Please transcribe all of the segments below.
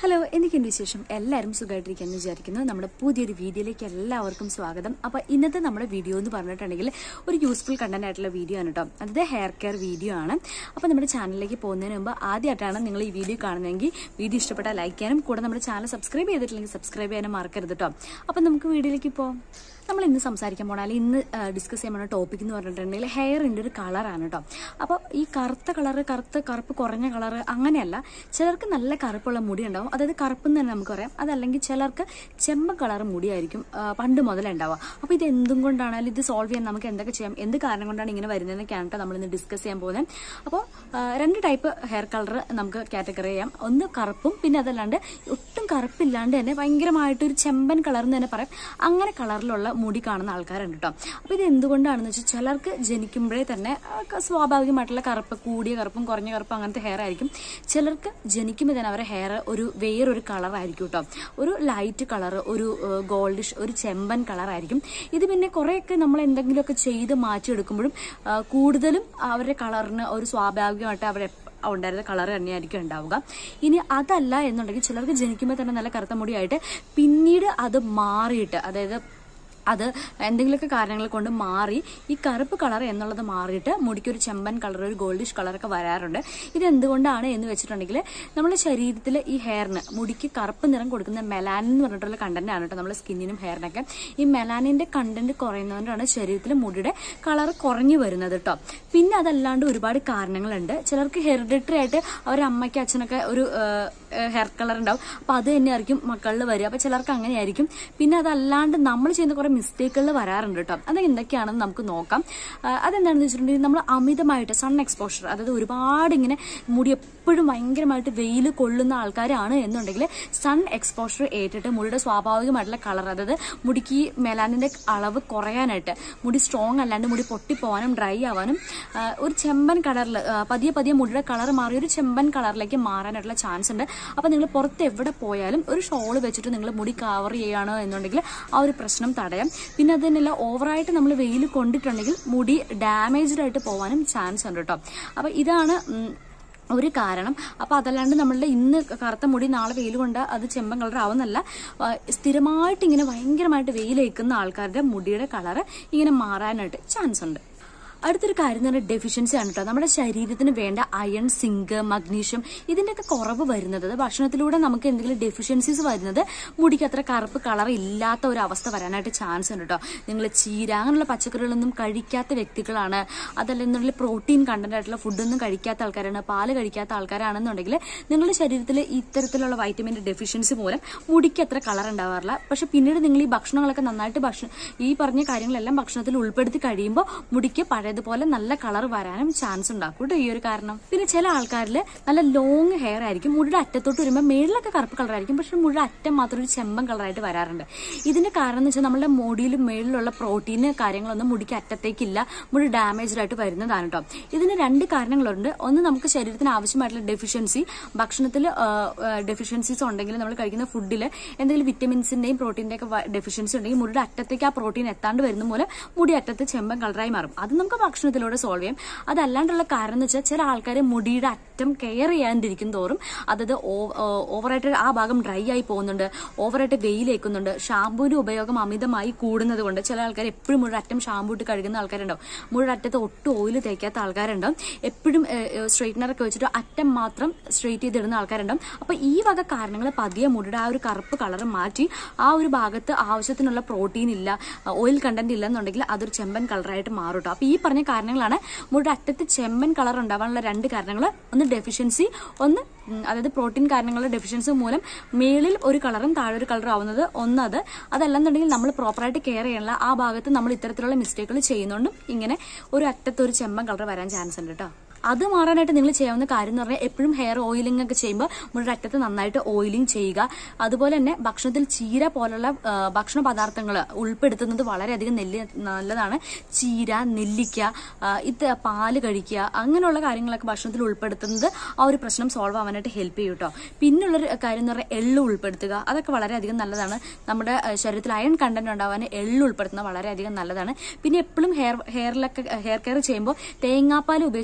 hello എനിക്കെന്റെ വിശേഷം എല്ലാവരും സുഖമായിട്ടിരിക്കാന്ന് വിചാരിക്കുന്നു നമ്മുടെ പുതിയൊരു വീഡിയോയിലേക്ക് എല്ലാവർക്കും സ്വാഗതം അപ്പൊ ഇന്നത്തെ നമ്മുടെ വീഡിയോ എന്ന് പറഞ്ഞിട്ടുണ്ടെങ്കിൽ ഒരു യൂസ്ഫുൾ കണ്ടന്റ് ആയിട്ടുള്ള വീഡിയോ ആണ് കേട്ടോ അതായത് ഹെയർ കെയർ വീഡിയോ ആണ് അപ്പൊ നമ്മുടെ ചാനലിലേക്ക് പോകുന്നതിന് മുമ്പ് ആദ്യമായിട്ടാണ് നിങ്ങൾ ഈ വീഡിയോ കാണുന്നതെങ്കിൽ വീഡിയോ ഇഷ്ടപ്പെട്ടാൽ ലൈക്ക് ചെയ്യാനും കൂടെ നമ്മുടെ ചാനൽ സബ്സ്ക്രൈബ് ചെയ്തിട്ടില്ലെങ്കിൽ സബ്സ്ക്രൈബ് ചെയ്യാനും മറക്കരുത് കേട്ടോ അപ്പൊ നമുക്ക് വീഡിയോയിലേക്ക് പോകാം നമ്മൾ ഇന്ന് സംസാരിക്കാൻ പോണ അല്ലെങ്കിൽ ഇന്ന് ഡിസ്കസ് ചെയ്യാൻ പോണ ടോപ്പിക് എന്ന് പറഞ്ഞിട്ടുണ്ടെങ്കിൽ ഹെയറിൻ്റെ ഒരു കളറാണ് കേട്ടോ അപ്പോൾ ഈ കറുത്ത കളറ് കറുത്ത കറുപ്പ് കുറഞ്ഞ കളറ് അങ്ങനെയല്ല ചിലർക്ക് നല്ല കറുപ്പുള്ള മുടി ഉണ്ടാവും അതായത് കറുപ്പ് എന്ന് തന്നെ നമുക്ക് പറയാം അതല്ലെങ്കിൽ ചിലർക്ക് ചെമ്പ കളർ മുടിയായിരിക്കും ആ, പണ്ട് മുതലേ ഉണ്ടാവുക അപ്പോൾ ഇത് എന്തും കൊണ്ടാണ് അല്ലെങ്കിൽ ഇത് സോൾവ് ചെയ്യാൻ നമുക്ക് എന്തൊക്കെ ചെയ്യാം എന്ത് കാരണം കൊണ്ടാണ് ഇങ്ങനെ വരുന്നതെന്നൊക്കെയാണ് കേട്ടോ നമ്മൾ ഇന്ന് ഡിസ്കസ് ചെയ്യാൻ പോകുന്നത് അപ്പോൾ ആ, രണ്ട് ടൈപ്പ് ഹെയർ കളർ നമുക്ക് കാറ്റഗറി ചെയ്യാം ഒന്ന് കറുപ്പും പിന്നെ അതല്ലാണ്ട് ഒട്ടും കറുപ്പില്ലാണ്ട് തന്നെ ഭയങ്കരമായിട്ടൊരു ചെമ്പൻ കളർ എന്ന് തന്നെ പറയാം അങ്ങനെ കളറിലുള്ള മുടി കാണുന്ന ആൾക്കാരുണ്ട് കേട്ടോ അപ്പോൾ ഇത് എന്തുകൊണ്ടാണെന്ന് വെച്ചാൽ ചിലർക്ക് ജനിക്കുമ്പോഴേ തന്നെ ആ, ക- സ്വാഭാവികമായിട്ടുള്ള കറുപ്പ് കൂടിയ കറുപ്പും കുറഞ്ഞ കറുപ്പും അങ്ങനത്തെ ഹെയർ ആയിരിക്കും ചിലർക്ക് ജനിക്കുമ്പോൾ തന്നെ അവരുടെ ഹെയർ ഒരു വേറൊരു കളർ ആയിരിക്കും കേട്ടോ ഒരു ലൈറ്റ് കളർ ഒരു ഗോൾഡിഷ് ഒരു ചെമ്പൻ കളർ ആയിരിക്കും ഇത് പിന്നെ കുറേയൊക്കെ നമ്മൾ എന്തെങ്കിലുമൊക്കെ ചെയ്ത് മാറ്റിയെടുക്കുമ്പോഴും ആ, കൂടുതലും അവരുടെ കളറിന് ഒരു സ്വാഭാവികമായിട്ട് അവരെ ഉണ്ടായിരുന്ന കളർ തന്നെയായിരിക്കും ഉണ്ടാവുക ഇനി അതല്ല എന്നുണ്ടെങ്കിൽ ചിലർക്ക് ജനിക്കുമ്പോൾ തന്നെ നല്ല കറുത്ത മുടിയായിട്ട് പിന്നീട് അത് മാറിയിട്ട് അതായത് അത് എന്തെങ്കിലുമൊക്കെ കാരണങ്ങൾ കൊണ്ട് മാറി ഈ കറുപ്പ് കളർ എന്നുള്ളത് മാറിയിട്ട് മുടിക്കൊരു ചെമ്പൻ കളർ ഒരു ഗോൾഡിഷ് കളറൊക്കെ വരാറുണ്ട് ഇത് എന്തുകൊണ്ടാണ് എന്ന് വെച്ചിട്ടുണ്ടെങ്കിൽ നമ്മുടെ ശരീരത്തിൽ ഈ ഹെയറിന് മുടിക്ക് കറുപ്പ് നിറം കൊടുക്കുന്ന മെലാനിൻ എന്ന് പറഞ്ഞിട്ടുള്ള കണ്ടന്റ് ആണ് കേട്ടോ നമ്മുടെ സ്കിന്നിനും ഹെയറിനൊക്കെ ഈ മെലാനിന്റെ കണ്ടന്റ് കുറയുന്നതുകൊണ്ടാണ് ശരീരത്തിൽ മുടിയുടെ കളർ കുറഞ്ഞു വരുന്നത് കേട്ടോ പിന്നെ അതല്ലാണ്ട് ഒരുപാട് കാരണങ്ങളുണ്ട് ചിലർക്ക് ഹെറിഡിറ്ററി ആയിട്ട് അവരുടെ അമ്മയ്ക്ക് അച്ഛനൊക്കെ ഒരു ഹെയർ കളർ ഉണ്ടാവും അപ്പൊ അത് തന്നെയായിരിക്കും മക്കളിൽ വരിക അപ്പൊ ചിലർക്ക് അങ്ങനെയായിരിക്കും പിന്നെ അതല്ലാണ്ട് നമ്മൾ ചെയ്യുന്ന കുറെ മിസ്റ്റേക്കുകൾ വരാറുണ്ട് കേട്ടോ അത് എന്തൊക്കെയാണെന്ന് നമുക്ക് നോക്കാം ആ, അതെന്താണെന്ന് വെച്ചിട്ടുണ്ടെങ്കിൽ നമ്മൾ അമിതമായിട്ട് സൺ എക്സ്പോഷർ അതായത് ഒരുപാട് ഇങ്ങനെ മുടി എപ്പോഴും ഭയങ്കരമായിട്ട് വെയിൽ കൊള്ളുന്ന ആൾക്കാരാണ് എന്നുണ്ടെങ്കിൽ സൺ എക്സ്പോഷർ ഏറ്റിട്ട് മുടിയുടെ സ്വാഭാവികമായിട്ടുള്ള കളർ അതായത് മുടിക്ക് ഈ മെലാനിന്റെ അളവ് കുറയാനായിട്ട് മുടി സ്ട്രോങ് അല്ലാണ്ട് മുടി പൊട്ടിപ്പോവാനും ഡ്രൈ ആവാനും ആ, ഒരു ചെമ്പൻ കളറിൽ പതിയെ പതിയെ മുടിയുടെ കളർ മാറി ഒരു ചെമ്പൻ കളറിലേക്ക് മാറാനായിട്ടുള്ള ചാൻസ് ഉണ്ട് അപ്പൊ നിങ്ങൾ പുറത്ത് എവിടെ പോയാലും ഒരു ഷോൾ വെച്ചിട്ട് നിങ്ങൾ മുടി കവർ ചെയ്യുകയാണ് എന്നുണ്ടെങ്കിൽ ആ ഒരു പ്രശ്നം തടയാം പിന്നെ അത് തന്നെയല്ല ഓവറായിട്ട് നമ്മൾ വെയിൽ കൊണ്ടിട്ടുണ്ടെങ്കിൽ മുടി ഡാമേജ്ഡ് ആയിട്ട് പോവാനും ചാൻസ് ഉണ്ട് കേട്ടോ അപ്പൊ ഇതാണ് ഉം, ഒരു കാരണം അപ്പൊ അതല്ലാണ്ട് നമ്മളുടെ ഇന്ന് കറുത്ത മുടി നാളെ വെയിൽ കൊണ്ട് അത് ചെമ്പൻ കളർ ആവുന്നല്ല ആ, സ്ഥിരമായിട്ട് ഇങ്ങനെ ഭയങ്കരമായിട്ട് വെയിലേക്കുന്ന ആൾക്കാരുടെ മുടിയുടെ കളറ് ഇങ്ങനെ മാറാനായിട്ട് ചാൻസ് ഉണ്ട് അടുത്തൊരു കാര്യം എന്ന് പറഞ്ഞാൽ ഡെഫിഷ്യൻസി ആണ് കേട്ടോ നമ്മുടെ ശരീരത്തിന് വേണ്ട അയൺ സിങ്ക് മഗ്നീഷ്യം ഇതിന്റെയൊക്കെ കുറവ് വരുന്നത് അത് ഭക്ഷണത്തിലൂടെ നമുക്ക് എന്തെങ്കിലും ഡെഫിഷ്യൻസീസ് വരുന്നത് മുടിക്ക് അത്ര കറുപ്പ് കളർ ഇല്ലാത്ത ഒരു അവസ്ഥ വരാനായിട്ട് ചാൻസ് ഉണ്ട് കേട്ടോ നിങ്ങൾ ചീര അങ്ങനെയുള്ള പച്ചക്കറികളൊന്നും കഴിക്കാത്ത വ്യക്തികളാണ് അതല്ലെന്നുണ്ടെങ്കിൽ പ്രോട്ടീൻ കണ്ടന്റ് ആയിട്ടുള്ള ഫുഡൊന്നും കഴിക്കാത്ത ആൾക്കാരാണ് പാല് കഴിക്കാത്ത ആൾക്കാരാണെന്നുണ്ടെങ്കിൽ നിങ്ങളുടെ ശരീരത്തിൽ ഇത്തരത്തിലുള്ള വൈറ്റമിന്റെ ഡെഫിഷ്യൻസി മൂലം മുടിക്ക് അത്ര കളർ ഉണ്ടാവാറില്ല പക്ഷെ പിന്നീട് നിങ്ങൾ ഈ ഭക്ഷണങ്ങളൊക്കെ നന്നായിട്ട് ഭക്ഷണം ഈ പറഞ്ഞ കാര്യങ്ങളെല്ലാം ഭക്ഷണത്തിൽ ഉൾപ്പെടുത്തി കഴിയുമ്പോൾ മുടിക്ക് പഴയതുപോലെ നല്ല കളർ വരാനും ചാൻസ് ഉണ്ടാക്കും കേട്ടോ ഈ ഒരു കാരണം പിന്നെ ചില ആൾക്കാരിൽ നല്ല ലോങ് ഹെയർ ആയിരിക്കും മുടിയുടെ അറ്റത്തോട്ട് വരുമ്പോൾ മേളിലൊക്കെ കറുപ്പ് കളർ ആയിരിക്കും പക്ഷെ മുടിയുടെ അറ്റം മാത്രം ഒരു ചെമ്പൻ കളറായിട്ട് വരാറുണ്ട് ഇതിന്റെ കാരണം എന്ന് വെച്ചാൽ നമ്മുടെ മുടിയിലും മേളിലുള്ള പ്രോട്ടീന് കാര്യങ്ങളൊന്നും മുടിക്ക് അറ്റത്തേക്കില്ല മുടി ഡാമേജ്ഡ് ആയിട്ട് വരുന്നതാണ് കേട്ടോ ഇതിന് രണ്ട് കാരണങ്ങളുണ്ട് ഒന്ന് നമുക്ക് ശരീരത്തിന് ആവശ്യമായിട്ടുള്ള ഡെഫിഷ്യൻസി ഭക്ഷണത്തിൽ ഡെഫിഷ്യൻസീസ് ഉണ്ടെങ്കിൽ നമ്മൾ കഴിക്കുന്ന ഫുഡിൽ എന്തെങ്കിലും വിറ്റമിൻസിന്റെയും പ്രോട്ടീന്റെ ഒക്കെ ഡെഫിഷ്യൻസി ഉണ്ടെങ്കിൽ മുടിയുടെ അറ്റത്തേക്ക് ആ പ്രോട്ടീൻ എത്താണ്ട് വരുന്ന മൂലം മുടി അറ്റത്ത് ചെമ്പൻ കളറായി മാറും അത് നമുക്ക് ഭക്ഷണത്തിലൂടെ സോൾവ് ചെയ്യാം അതല്ലാണ്ടുള്ള കാരണം എന്ന് വെച്ചാൽ ചില ആൾക്കാർ മുടിയുടെ അറ്റം കെയർ ചെയ്യാണ്ടിരിക്കും തോറും അതായത് ഓവറായിട്ട് ആ ഭാഗം ഡ്രൈ ആയി പോകുന്നുണ്ട് ഓവറായിട്ട് വെയിലേക്കുന്നുണ്ട് ഷാമ്പൂവിന്റെ ഉപയോഗം അമിതമായി കൂടുന്നത് കൊണ്ട് ചില ആൾക്കാർ എപ്പോഴും മുഴുവൻ അറ്റം ഷാമ്പൂ ഇട്ട് കഴുകുന്ന ആൾക്കാരുണ്ടാവും മുഴുവൻ അറ്റത്ത് ഒട്ടും ഓയിൽ തേക്കാത്ത ആൾക്കാരുണ്ടാവും എപ്പോഴും സ്ട്രെയിറ്റ്നർ ഒക്കെ വെച്ചിട്ട് അറ്റം മാത്രം സ്ട്രെയിറ്റ് ചെയ്തിടുന്ന ആൾക്കാരുണ്ടാവും അപ്പൊ ഈ വക കാരണങ്ങൾ പതിയെ മുടിയുടെ ആ ഒരു കറുപ്പ് കളർ മാറ്റി ആ ഒരു ഭാഗത്ത് ആവശ്യത്തിനുള്ള പ്രോട്ടീൻ ഇല്ല ഓയിൽ കണ്ടന്റ് ഇല്ല എന്നുണ്ടെങ്കിൽ അതൊരു ചെമ്പൻ കളറായിട്ട് മാറും കേട്ടോ അപ്പൊ ഈ പറഞ്ഞ കാരണങ്ങളാണ് മുടിയുടെ അറ്റത്ത് ചെമ്പൻ കളർ ഉണ്ടാവാനുള്ള രണ്ട് കാരണങ്ങൾ ഒന്ന് ഡെഫിഷ്യൻസി ഒന്ന് ഉം, അതായത് പ്രോട്ടീൻ കാരണങ്ങളുടെ ഡെഫിഷ്യൻസി മൂലം മേളിൽ ഒരു കളറും താഴെ ഒരു കളർ ആവുന്നത് ഒന്നത് അതല്ലെന്നുണ്ടെങ്കിൽ നമ്മൾ പ്രോപ്പറായിട്ട് കെയർ ചെയ്യാനുള്ള ആ ഭാഗത്ത് നമ്മൾ ഇത്തരത്തിലുള്ള മിസ്റ്റേക്കുകൾ ചെയ്യുന്നതുകൊണ്ടും ഇങ്ങനെ ഒരു അറ്റത്ത് ഒരു ചെമ്പൻ കളർ വരാൻ ചാൻസ് ഉണ്ട് കേട്ടോ അത് മാറാനായിട്ട് നിങ്ങൾ ചെയ്യാവുന്ന കാര്യം എന്ന് പറഞ്ഞാൽ എപ്പോഴും ഹെയർ ഓയിലിംഗ് ഒക്കെ ചെയ്യുമ്പോൾ മുഴുവൻ അറ്റത്ത് നന്നായിട്ട് ഓയിലിംഗ് ചെയ്യുക അതുപോലെ തന്നെ ഭക്ഷണത്തിൽ ചീര പോലുള്ള ആ, ഭക്ഷണ പദാർത്ഥങ്ങൾ ഉൾപ്പെടുത്തുന്നത് വളരെയധികം നെല്ല് നല്ലതാണ് ചീര നെല്ലിക്ക ആ, ഇത് പാല് കഴിക്കുക അങ്ങനെയുള്ള കാര്യങ്ങളൊക്കെ ഭക്ഷണത്തിൽ ഉൾപ്പെടുത്തുന്നത് ആ ഒരു പ്രശ്നം സോൾവ് ആവാനായിട്ട് ഹെൽപ്പ് ചെയ്യും കേട്ടോ പിന്നുള്ളൊരു കാര്യം എന്ന് പറഞ്ഞാൽ എള്ള് ഉൾപ്പെടുത്തുക അതൊക്കെ വളരെയധികം നല്ലതാണ് നമ്മുടെ ആ, ശരീരത്തിൽ അയൺ കണ്ടന്റ് ഉണ്ടാവാൻ എള്ള് ഉൾപ്പെടുത്തുന്നത് വളരെയധികം നല്ലതാണ് പിന്നെ എപ്പോഴും ഹെയർ ഹെയറിലൊക്കെ ഹെയർ കെയർ ചെയ്യുമ്പോൾ തേങ്ങാപ്പാൽ ഉപയോഗിച്ചുള്ള ഹെയർ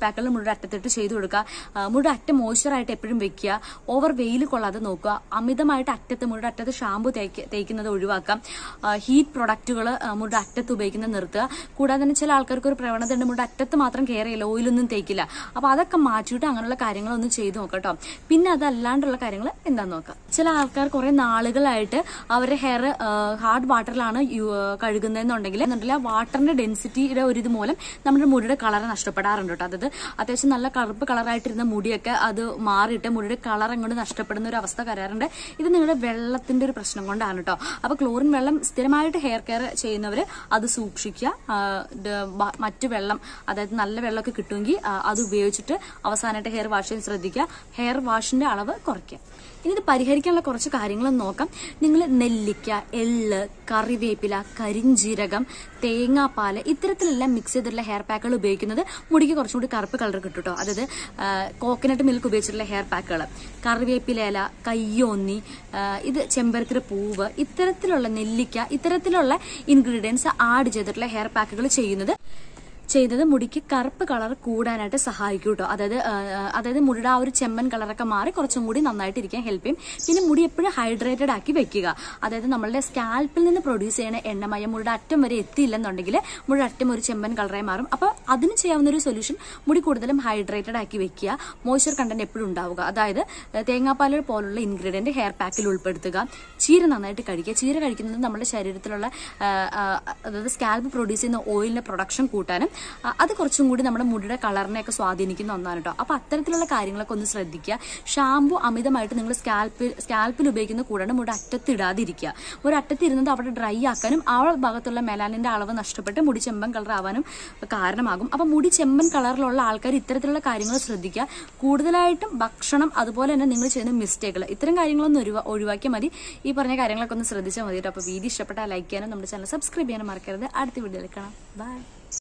പാക്കുകൾ മുഴുവൻ അറ്റത്തിട്ട് ചെയ്തു കൊടുക്കുക ആ, മുഴുവൻ അറ്റ മോയ്സ്ചറായിട്ട് എപ്പോഴും വെക്കുക ഓവർ വെയിൽ കൊള്ളാതെ നോക്കുക അമിതമായിട്ട് അറ്റത്ത് മുഴുവൻ അറ്റത്ത് ഷാമ്പു തേക്ക് തേക്കുന്നത് ഒഴിവാക്കാം ഹീറ്റ് പ്രൊഡക്റ്റുകൾ മുഴുവൻ അറ്റത്ത് ഉപയോഗിക്കുന്നത് നിർത്തുക കൂടാതെ തന്നെ ചില ആൾക്കാർക്ക് ഒരു പ്രവണത ഉണ്ട് മുഴുവൻ അറ്റത്ത് മാത്രം കെയർ ചെയ്യില്ല ഓയിലൊന്നും തേക്കില്ല അപ്പൊ അതൊക്കെ മാറ്റിയിട്ട് അങ്ങനെയുള്ള കാര്യങ്ങളൊന്നും ചെയ്തു നോക്കാം കേട്ടോ പിന്നെ അതല്ലാണ്ടുള്ള കാര്യങ്ങൾ എന്താന്ന് നോക്കാം ചില ആൾക്കാർ കുറെ നാളുകളായിട്ട് അവരുടെ ഹെയർ ഹാർഡ് വാട്ടറിലാണ് കഴുകുന്നതെന്നുണ്ടെങ്കിൽ എന്നുണ്ടെങ്കിൽ ആ വാട്ടറിന്റെ ഡെൻസിറ്റിയുടെ ഒരു ഇത് മൂലം നമ്മുടെ മുടിയുടെ കളർ നഷ്ടപ്പെടാറുണ്ട് കേട്ടോ അതായത് അത്യാവശ്യം നല്ല കറുപ്പ് കളറായിട്ടിരുന്ന മുടിയൊക്കെ അത് മാറിയിട്ട് മുടിയുടെ കളർ അങ്ങോട്ട് നഷ്ടപ്പെടുന്ന ഒരു അവസ്ഥ വരാറുണ്ട് ഇത് നിങ്ങളുടെ വെള്ളത്തിന്റെ ഒരു പ്രശ്നം കൊണ്ടാണ് കേട്ടോ അപ്പൊ ക്ലോറിൻ വെള്ളം സ്ഥിരമായിട്ട് ഹെയർ കെയർ ചെയ്യുന്നവർ അത് സൂക്ഷിക്കുക ആ, ഇത് ബ- മറ്റു വെള്ളം അതായത് നല്ല വെള്ളമൊക്കെ കിട്ടുമെങ്കിൽ ആ, അത് ഉപയോഗിച്ചിട്ട് അവസാനമായിട്ട് ഹെയർ വാഷ് ചെയ്യാൻ ശ്രദ്ധിക്കുക ഹെയർ വാഷിന്റെ അളവ് കുറയ്ക്കുക ഇനി ഇത് പരിഹരിക്കാനുള്ള കുറച്ച് കാര്യങ്ങളൊന്ന് നോക്കാം നിങ്ങൾ നെല്ലിക്ക എള്ള് കറിവേപ്പില കരിഞ്ജീരകം തേങ്ങാപ്പാല് ഇത്തരത്തിലെല്ലാം മിക്സ് ചെയ്തിട്ടുള്ള ഹെയർ പാക്കുകൾ ഉപയോഗിക്കുന്നത് മുടിക്ക് കുറച്ചും കൂടി കറുപ്പ് കളർ കിട്ടും കേട്ടോ അതായത് കോക്കനട്ട് മിൽക്ക് ഉപയോഗിച്ചിട്ടുള്ള ഹെയർ പാക്കുകൾ കറിവേപ്പില ഇല കയ്യോന്നി ആ, ഇത് ചെമ്പരത്തിയുടെ പൂവ് ഇത്തരത്തിലുള്ള നെല്ലിക്ക ഇത്തരത്തിലുള്ള ഇൻഗ്രീഡിയൻസ് ആഡ് ചെയ്തിട്ടുള്ള ഹെയർ പാക്കുകൾ ചെയ്യുന്നത് ചെയ്തത് മുടിക്ക് കറുപ്പ് കളർ കൂടാനായിട്ട് സഹായിക്കും കേട്ടോ അതായത് ആ, ആ, അതായത് മുടിയുടെ ആ ഒരു ചെമ്മൻ കളറൊക്കെ മാറി കുറച്ചും കൂടി നന്നായിട്ട് ഇരിക്കാൻ ഹെൽപ്പ് ചെയ്യും പിന്നെ മുടി എപ്പോഴും ഹൈഡ്രേറ്റഡ് ആക്കി വെക്കുക അതായത് നമ്മളുടെ സ്കാൽപ്പിൽ നിന്ന് പ്രൊഡ്യൂസ് ചെയ്യുന്ന എണ്ണമയം മുടിയുടെ അറ്റം വരെ എത്തിയില്ലെന്നുണ്ടെങ്കിൽ മുടി അറ്റം ഒരു ചെമ്പൻ കളറായി മാറും അപ്പോൾ അതിന് ചെയ്യാവുന്ന ഒരു സൊല്യൂഷൻ മുടി കൂടുതലും ഹൈഡ്രേറ്റഡ് ആക്കി വെക്കുക മോയ്സ്ചർ കണ്ടന്റ് എപ്പോഴും ഉണ്ടാവുക അതായത് ഏഹ്, തേങ്ങാപ്പാൽ പോലുള്ള ഇൻഗ്രീഡിയന്റ് ഹെയർ പാക്കിൽ ഉൾപ്പെടുത്തുക ചീര നന്നായിട്ട് കഴിക്കുക ചീര കഴിക്കുന്നത് നമ്മുടെ ശരീരത്തിലുള്ള ആ, ആ, അതായത് സ്കാൽപ്പ് പ്രൊഡ്യൂസ് ചെയ്യുന്ന ഓയിലിന്റെ പ്രൊഡക്ഷൻ കൂട്ടാനും ആ, അത് കുറച്ചും കൂടി നമ്മുടെ മുടിയുടെ കളറിനെയൊക്കെ സ്വാധീനിക്കുന്ന ഒന്നാണ് കേട്ടോ അപ്പൊ അത്തരത്തിലുള്ള കാര്യങ്ങളൊക്കെ ഒന്ന് ശ്രദ്ധിക്കുക ഷാമ്പു അമിതമായിട്ട് നിങ്ങൾ സ്കാൽപ്പിൽ സ്കാൽപ്പിൽ ഉപയോഗിക്കുന്ന കൂടാണ് മുടി അറ്റത്ത് ഇടാതിരിക്കുക ഒരു അറ്റത്ത് ഇരുന്നത് അവിടെ ഡ്രൈ ആക്കാനും ആ ഭാഗത്തുള്ള മെലാനിന്റെ അളവ് നഷ്ടപ്പെട്ട് മുടി ചെമ്പൻ കളർ ആവാനും കാരണമാകും അപ്പൊ മുടി ചെമ്പൻ കളറിലുള്ള ആൾക്കാർ ഇത്തരത്തിലുള്ള കാര്യങ്ങൾ ശ്രദ്ധിക്കുക കൂടുതലായിട്ടും ഭക്ഷണം അതുപോലെ തന്നെ നിങ്ങൾ ചെയ്യുന്ന മിസ്റ്റേക്കുകൾ ഇത്തരം കാര്യങ്ങളൊന്നും ഒഴിവാ ഒഴിവാക്കിയാൽ മതി ഈ പറഞ്ഞ കാര്യങ്ങളൊക്കെ ഒന്ന് ശ്രദ്ധിച്ചാൽ മതി കേട്ടോ അപ്പോൾ വീഡിയോ ഇഷ്ടപ്പെട്ടാൽ ലൈക്ക് ചെയ്യാനും നമ്മുടെ ചാനൽ സബ്സ്ക്രൈബ് ചെയ്യാനും മറക്കരുത് അടുത്ത വീഡിയോയിൽ കാണാം ബൈ